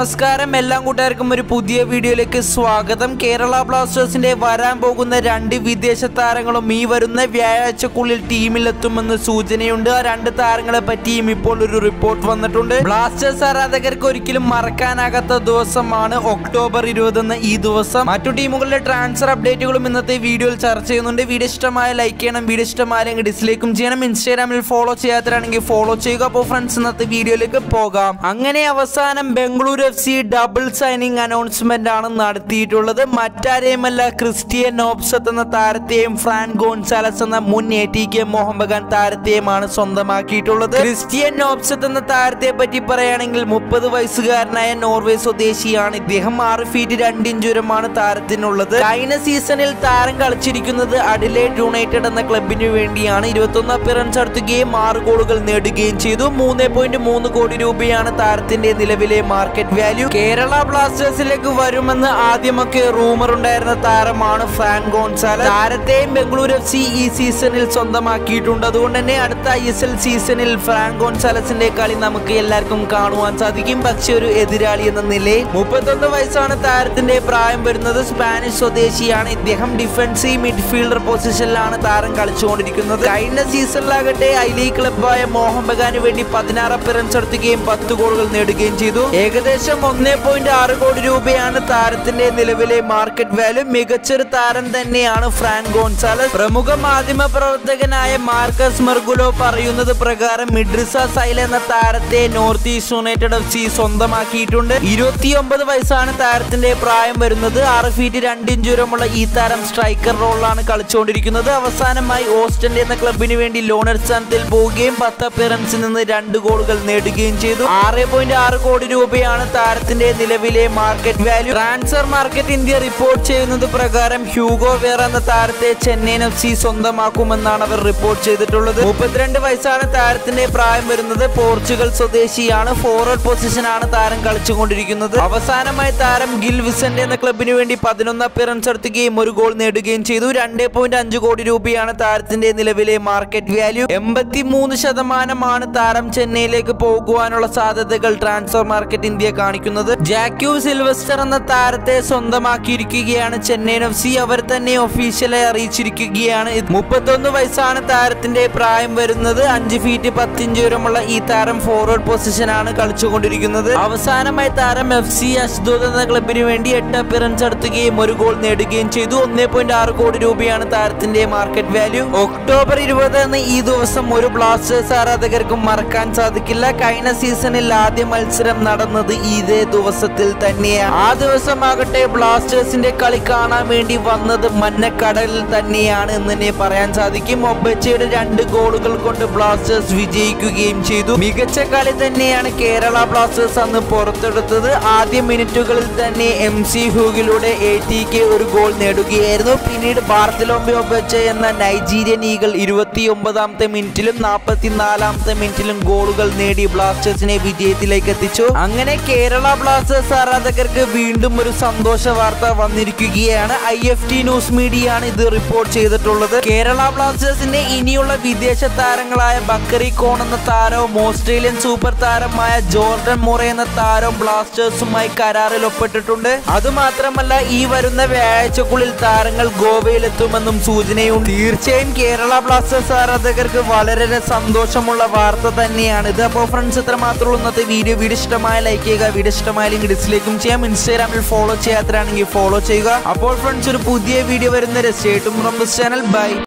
നമസ്കാരം എല്ലാ കൂട്ടുകാർക്കും ഒരു പുതിയ വീഡിയോയിലേക്ക് സ്വാഗതം കേരള ബ്ലാസ്റ്റേഴ്സിന്റെ വരാൻ പോകുന്ന രണ്ട് വിദേശ താരങ്ങളും ഈ വരുന്ന വ്യാഴാഴ്ചക്കുള്ളിൽ ടീമിലെത്തുമെന്ന് സൂചനയുണ്ട് ആ രണ്ട് താരങ്ങളെ പറ്റിയും ഇപ്പോൾ ഒരു റിപ്പോർട്ട് വന്നിട്ടുണ്ട് ബ്ലാസ്റ്റേഴ്സ് ആരാധകർക്ക് ഒരിക്കലും മറക്കാനാകാത്ത ദിവസമാണ് ഒക്ടോബർ ഇരുപത് എന്ന ഈ ദിവസം മറ്റു ടീമുകളുടെ ട്രാൻസ്ഫർ അപ്ഡേറ്റുകളും ഇന്നത്തെ വീഡിയോയിൽ ചർച്ച ചെയ്യുന്നുണ്ട് വീഡിയോ ഇഷ്ടമായ ലൈക്ക് ചെയ്യണം വീഡിയോ ഇഷ്ടമായെങ്കിൽ ഡിസ്ലൈക്കും ചെയ്യണം ഇൻസ്റ്റാഗ്രാമിൽ ഫോളോ ചെയ്യാത്തവരാണെങ്കിൽ ഫോളോ ചെയ്യുക അപ്പോൾ ഫ്രണ്ട്സ് ഇന്നത്തെ വീഡിയോയിലേക്ക് പോകാം അങ്ങനെ അവസാനം Bengaluru F C double signing announcement ആണ് നടത്തിയിട്ടുള്ളത് മറ്റാരെയുമല്ല ക്രിസ്ത്യൻ നോബ്സത്ത് എന്ന താരത്തെയും ഫ്രാൻ ഗോൺസാലസ് എന്ന മുൻ A T K Mohun Bagan താരത്തെയുമാണ് സ്വന്തമാക്കിയിട്ടുള്ളത് ക്രിസ്ത്യൻ നോബ്സത്ത് എന്ന താരത്തെ പറ്റി പറയുകയാണെങ്കിൽ മുപ്പത് വയസ്സുകാരനായ നോർവേ സ്വദേശിയാണ് ഇദ്ദേഹം ആറ് ഫീറ്റ് രണ്ട് ഇഞ്ച് ഉയരമാണ് താരത്തിനുള്ളത് കഴിഞ്ഞ സീസണിൽ താരം കളിച്ചിരിക്കുന്നത് അഡിലേഡ് യുണൈറ്റഡ് എന്ന ക്ലബിന് വേണ്ടിയാണ് ഇരുപത്തൊന്ന് അപ്പിയറൻസ് നടത്തുകയും ആറ് ഗോളുകൾ നേടുകയും ചെയ്തു മൂന്ന് പോയിന്റ് മൂന്ന് കോടി രൂപയാണ് താരത്തിന്റെ നിലവിലെ മാർക്കറ്റ് വാല്യൂ കേരള ബ്ലാസ്റ്റേഴ്സിലേക്ക് വരുമെന്ന് ആദ്യമൊക്കെ റൂമർ ഉണ്ടായിരുന്ന താരമാണ് ഫ്രാൻ ഗോൺസാല താരത്തെയും ബംഗളൂരു എഫ് സി ഈ സീസണിൽ സ്വന്തമാക്കിയിട്ടുണ്ട് അതുകൊണ്ട് തന്നെ അടുത്ത ഐ എസ് എൽ സീസണിൽ ഫ്രാൻ ഗോൺസാലസിന്റെ കളി നമുക്ക് എല്ലാവർക്കും കാണുവാൻ സാധിക്കും പക്ഷെ ഒരു എതിരാളി എന്ന നിലയിൽ മുപ്പത്തൊന്ന് വയസ്സാണ് താരത്തിന്റെ പ്രായം വരുന്നത് സ്പാനിഷ് സ്വദേശിയാണ് ഇദ്ദേഹം ഡിഫൻസീവ് മിഡ്ഫീൽഡർ പൊസിഷനിലാണ് താരം കളിച്ചുകൊണ്ടിരിക്കുന്നത് കഴിഞ്ഞ സീസണിലാകട്ടെ ഐ ലീഗ് ക്ലബായ മോഹൻ ബഗാന് വേണ്ടി പതിനാറ് അപ്പിയറൻസ് നടത്തുകയും പത്ത് ഗോളുകൾ നേടുകയും ചെയ്തു ഏകദേശം ഒന്നേ പോയിന്റ് ആറ് കോടി രൂപയാണ് താരത്തിന്റെ നിലവിലെ മാർക്കറ്റ് വാല്യൂ മികച്ചൊരു താരം തന്നെയാണ് ഫ്രാൻ ഗോൺസാലസ് പ്രമുഖ മാധ്യമ പ്രവർത്തകനായ മാർക്കസ് മെർഗുലോ പറയുന്നത് പ്രകാരം മിഡ്രിസ സൈൽ എന്ന താരത്തെ നോർത്ത് ഈസ്റ്റ് യുണൈറ്റഡ് എഫ് സി സ്വന്തമാക്കിയിട്ടുണ്ട് ഇരുപത്തിയൊമ്പത് വയസ്സാണ് താരത്തിന്റെ പ്രായം വരുന്നത് ആറ് ഫീറ്റ് രണ്ട് ഇഞ്ച് ഉയരമുള്ള ഈ താരം സ്ട്രൈക്കർ റോളിലാണ് കളിച്ചുകൊണ്ടിരിക്കുന്നത് അവസാനമായി ഓസ്റ്റന്റെ എന്ന ക്ലബിന് വേണ്ടി ലോണർ സ്ഥാനത്തിൽ പോവുകയും പത്ത് അപ്പിയറൻസിൽ നിന്ന് രണ്ട് ഗോളുകൾ നേടുകയും ചെയ്തു ആറ് പോയിന്റ് ആറ് കോടി രൂപയാണ് താരത്തിന്റെ നിലവിലെ market value transfer market India report ചെയ്യുന്നത് പ്രകാരം ഹ്യൂഗോ വേർ എന്ന താരത്തെ ചെന്നൈയിൻ എഫ് സി സ്വന്തമാക്കുമെന്നാണ് അവർ റിപ്പോർട്ട് ചെയ്തിട്ടുള്ളത് മുപ്പത്തിരണ്ട് വയസ്സാണ് താരത്തിന്റെ പ്രായം വരുന്നത് പോർച്ചുഗൽ സ്വദേശിയാണ് ഫോർവേഡ് പൊസിഷനാണ് താരം കളിച്ചുകൊണ്ടിരിക്കുന്നത് അവസാനമായി താരം ഗിൽ വിസന്റ് എന്ന ക്ലബിന് വേണ്ടി പതിനൊന്ന് അപ്പിയറൻസ് നടത്തുകയും ഒരു ഗോൾ നേടുകയും ചെയ്തു രണ്ട് പോയിന്റ് അഞ്ച് കോടി രൂപയാണ് താരത്തിന്റെ നിലവിലെ മാർക്കറ്റ് വാല്യൂ എൺപത്തി മൂന്ന് ശതമാനമാണ് താരം ചെന്നൈയിലേക്ക് പോകുവാനുള്ള സാധ്യതകൾ ട്രാൻസ്ഫർ മാർക്കറ്റ് ഇന്ത്യ കാണിക്കുന്നത് ജാക്യു സിൽവസ്റ്റർ എന്ന താരത്തെ സ്വന്തമാക്കിയിരിക്കുകയാണ് ചെന്നൈയിൻ എഫ് സി അവർ തന്നെ ഒഫീഷ്യലായി അറിയിച്ചിരിക്കുകയാണ് മുപ്പത്തൊന്ന് വയസ്സാണ് താരത്തിന്റെ പ്രായം വരുന്നത് അഞ്ച് ഫീറ്റ് പത്തിഞ്ച് ഉയരമുള്ള ഈ താരം ഫോർവേഡ് പൊസിഷനാണ് കളിച്ചുകൊണ്ടിരിക്കുന്നത് അവസാനമായി താരം എഫ് സി അഷ്ദോദ് എന്ന ക്ലബിന് വേണ്ടി എട്ട് അപ്പിയറൻസ് നടത്തുകയും ഒരു ഗോൾ നേടുകയും ചെയ്തു ഒന്നേ പോയിന്റ് ആറ് കോടി രൂപയാണ് താരത്തിന്റെ മാർക്കറ്റ് വാല്യൂ ഒക്ടോബർ ഇരുപത് എന്ന ഈ ദിവസം ഒരു ബ്ലാസ്റ്റേഴ്സ് ആരാധകർക്കും മറക്കാൻ സാധിക്കില്ല കഴിഞ്ഞ സീസണിൽ ആദ്യ മത്സരം നടന്നത് ഇതേ ദിവസത്തിൽ തന്നെയാണ് ആ ദിവസമാകട്ടെ ബ്ലാസ്റ്റേഴ്സിന്റെ കളി കാണാൻ വേണ്ടി വന്നത് മഞ്ഞക്കടലിൽ തന്നെയാണ് എന്ന് തന്നെ പറയാൻ സാധിക്കും ഒബച്ചയുടെ രണ്ട് ഗോളുകൾ കൊണ്ട് ബ്ലാസ്റ്റേഴ്സ് വിജയിക്കുകയും ചെയ്തു മികച്ച കളി തന്നെയാണ് കേരള ബ്ലാസ്റ്റേഴ്സ് അന്ന് പുറത്തെടുത്തത് ആദ്യ മിനിറ്റുകളിൽ തന്നെ എം സി ഹൂഗിലൂടെ എ ടി കെ ഒരു ഗോൾ നേടുകയായിരുന്നു പിന്നീട് ബാർത്തലോംബെ ഒബച്ച എന്ന നൈജീരിയൻ ഈഗിൾ ഇരുപത്തി ഒമ്പതാമത്തെ മിനിറ്റിലും നാൽപ്പത്തിനാലാമത്തെ മിനിറ്റിലും ഗോളുകൾ നേടി ബ്ലാസ്റ്റേഴ്സിനെ വിജയത്തിലേക്ക് എത്തിച്ചു അങ്ങനെ കേരള ബ്ലാസ്റ്റേഴ്സ് ആരാധകർക്ക് വീണ്ടും ഒരു സന്തോഷ വാർത്ത വന്നിരിക്കുകയാണ് I F T news media ആണ് ഇത് റിപ്പോർട്ട് ചെയ്തിട്ടുള്ളത് കേരള ബ്ലാസ്റ്റേഴ്സിന്റെ ഇനിയുള്ള വിദേശ താരങ്ങളായ ബക്കറി കോൺ എന്ന താരവും ഓസ്ട്രേലിയൻ സൂപ്പർ താരമായ ജോർഡൻ മുറ എന്ന താരവും ബ്ലാസ്റ്റേഴ്സുമായി കരാറിൽ ഒപ്പിട്ടിട്ടുണ്ട് അതുമാത്രമല്ല ഈ വരുന്ന വ്യാഴാഴ്ചക്കുള്ളിൽ താരങ്ങൾ ഗോവയിലെത്തുമെന്നും സൂചനയുണ്ട് തീർച്ചയായും കേരള ബ്ലാസ്റ്റേഴ്സ് ആരാധകർക്ക് വളരെ സന്തോഷമുള്ള വാർത്ത തന്നെയാണ് ഇത് അപ്പോൾ ഫ്രണ്ട്സ് ഇത്ര മാത്രമുള്ള ഇന്നത്തെ വീഡിയോ വീഡിയോ ഇഷ്ടമായ ലൈക്ക് ചെയ്യുക വീഡിയോ ഇഷ്ടമായാലും ഡിസ്ലൈക്കും ചെയ്യാം ഇൻസ്റ്റാഗ്രാമിൽ ഫോളോ ചെയ്യാത്തതാണെങ്കിൽ ഫോളോ ചെയ്യുക അപ്പോൾ ഫ്രണ്ട്സ് ഒരു പുതിയ വീഡിയോ വരുന്ന സ്റ്റേറ്റും ഫ്രം ദിസ് ചാനൽ ബൈ